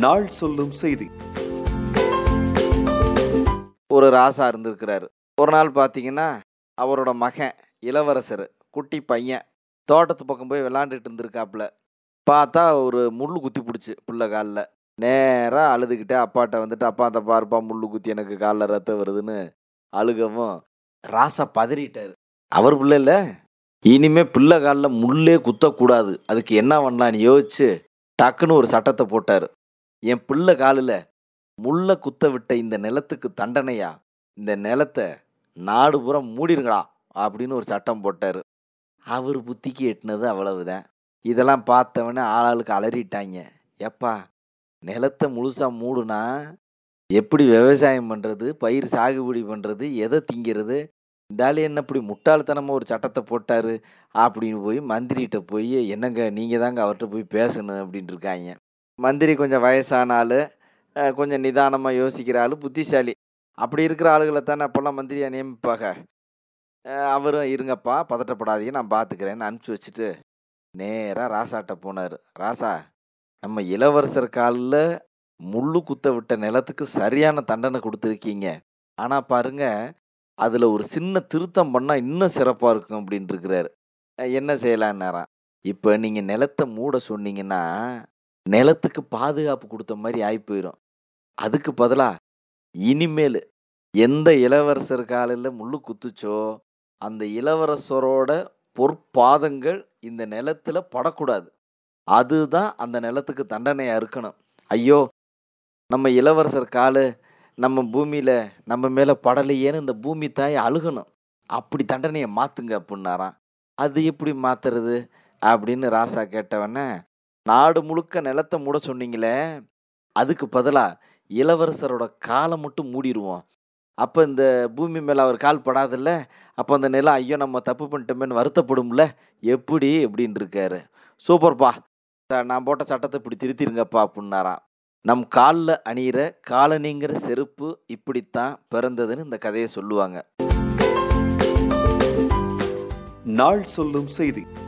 நாள் சொல்லும் செய்தி ஒரு ராசா இருந்திருக்கிறாரு ஒரு நாள் பார்த்தீங்கன்னா அவரோட மகன் இளவரசர் குட்டி பையன் தோட்டத்து பக்கம் போய் விளாண்டுட்டு இருந்திருக்காப்புல பார்த்தா ஒரு முள் குத்தி பிடிச்சி புள்ள காலில் நேராக அழுதுகிட்டே அப்பாட்ட வந்துட்டு அப்பா அந்த பாருப்பா முள் குத்தி எனக்கு காலில் ரத்தம் வருதுன்னு அழுகவும் ராசா பதறிட்டாரு அவர் பிள்ளை இல்லை இனிமே பிள்ளை காலில் முள்ளே குத்தக்கூடாது அதுக்கு என்ன பண்ணலான்னு யோசிச்சு டக்குன்னு ஒரு சட்டத்தை போட்டார் என் பிள்ளை காலில் முள்ள குத்த விட்ட இந்த நிலத்துக்கு தண்டனையா இந்த நிலத்தை நாடு பூரா மூடிருங்கடா அப்படின்னு ஒரு சட்டம் போட்டார் அவர் புத்திக்கு எட்டினது அவ்வளவுதான் இதெல்லாம் பார்த்தவொடனே ஆளாளுக்கு அலறிட்டாங்க எப்பா நிலத்தை முழுசாக மூடுனா எப்படி விவசாயம் பண்ணுறது பயிர் சாகுபடி பண்ணுறது எதை திங்கிறது இந்த ஆள் என்ன இப்படி முட்டாள்தனமாக ஒரு சட்டத்தை போட்டார் அப்படின்னு போய் மந்திரிகிட்ட போய் என்னங்க நீங்கள் தாங்க அவர்கிட்ட போய் பேசணும் அப்படின்ட்டு இருக்காங்க மந்திரி கொஞ்சம் வயசான ஆள் அஹ் கொஞ்சம் நிதானமாக யோசிக்கிற ஆள் புத்திசாலி அப்படி இருக்கிற ஆளுகளை தானே அப்போல்லாம் மந்திரியா நியமிப்பாங்க அஹ் அவரும் இருங்கப்பா பதட்டப்படாதீங்க நான் பார்த்துக்கிறேன்னு அனுப்பிச்சி வச்சுட்டு நேராக ராசாட்ட போனார் ராசா நம்ம இளவரசர் காலில் முள்ளு குத்த விட்ட நிலத்துக்கு சரியான தண்டனை கொடுத்துருக்கீங்க ஆனால் பாருங்க அதில் ஒரு சின்ன திருத்தம் பண்ணால் இன்னும் சிறப்பாக இருக்கும் அப்படின்ட்டு இருக்கிறாரு அஹ் என்ன செய்யலான்னாராம் இப்போ நீங்கள் நிலத்தை மூட சொன்னீங்கன்னா நிலத்துக்கு பாதுகாப்பு கொடுத்த மாதிரி ஆகி போயிடும் அதுக்கு பதிலாக இனிமேல் எந்த இளவரசர் காலில் முள்ளு குத்துச்சோ அந்த இளவரசரோட பொற்பாதங்கள் இந்த நிலத்துல படக்கூடாது அதுதான் அந்த நிலத்துக்கு தண்டனையாக இருக்கணும் ஐயோ நம்ம இளவரசர் காலு நம்ம பூமியில் நம்ம மேலே படலையேன்னு இந்த பூமி தாய் அழுகணும் அப்படி தண்டனையை மாற்றுங்க அப்படின்னாராம் அது எப்படி மாற்றுறது அப்படின்னு ராசா கேட்டவொடனே நாடு முழுக்க நிலத்தை மூட சொன்னீங்களே அதுக்கு பதிலாக இளவரசரோட காலை மட்டும் மூடிடுவோம் அப்போ இந்த பூமி மேலே அவர் கால் படாதில்ல அப்போ அந்த நிலம் ஐயோ நம்ம தப்பு பண்ணிட்டோமேன்னு வருத்தப்படும்ல எப்படி அப்படின்னு இருக்காரு சூப்பர்ப்பா த- நான் போட்ட சட்டத்தை இப்படி திருத்திருங்கப்பா அப்படின்னாராம் நம் காலில் அணியிற காலனிங்கிற செருப்பு இப்படித்தான் பிறந்ததுன்னு இந்த கதையை சொல்லுவாங்க நாள் சொல்லும் செய்தி